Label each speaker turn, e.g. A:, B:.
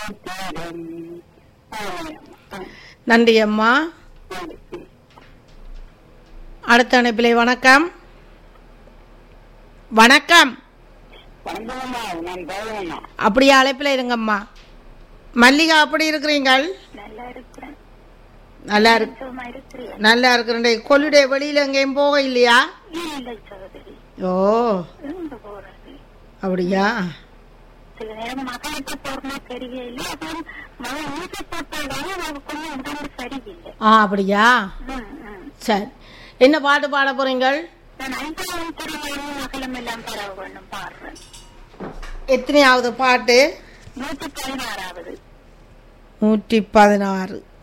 A: தீரம் ஆமாம்.
B: நன்றி அம்மா
A: நன்றி.
B: அடுத்த அனுப்பிலே வணக்கம் வணக்கம்
A: வணக்கம்மா நான் தேவண்ணா
B: அப்படியே அழைப்பில் இருங்கம்மா மல்லிகா அப்படி இருக்கிறீங்கள்
A: நல்லா இருக்கிறேன்
B: நல்லா இருக்கு
A: சும்மா இருக்கிறேன்
B: நல்லா இருக்கிறேன் கொல்லுடைய வெளியில எங்கேயும் போக இல்லையா
A: இல்லை சகோதரி
B: ஓ
A: இருந்து போறது
B: அப்படியா
A: சில நேரம் மகளுக்கு போறமா தெரியல அப்புறம் மகன் ஊசி போட்டதால அவருக்கு கொஞ்சம் உடம்பு சரியில்லை
B: ஆ அப்படியா
A: ம், ம்.
B: சரி என்ன பாட்டு பாட போறீங்கள்
A: நான் ஐந்தாவது துறையிலும் மகளும் எல்லாம் பரவ வேண்டும் பாடுறேன்
B: எத்தனையாவது பாட்டு
A: நூத்தி பதினாறாவது
B: நூற்றி பதினாறு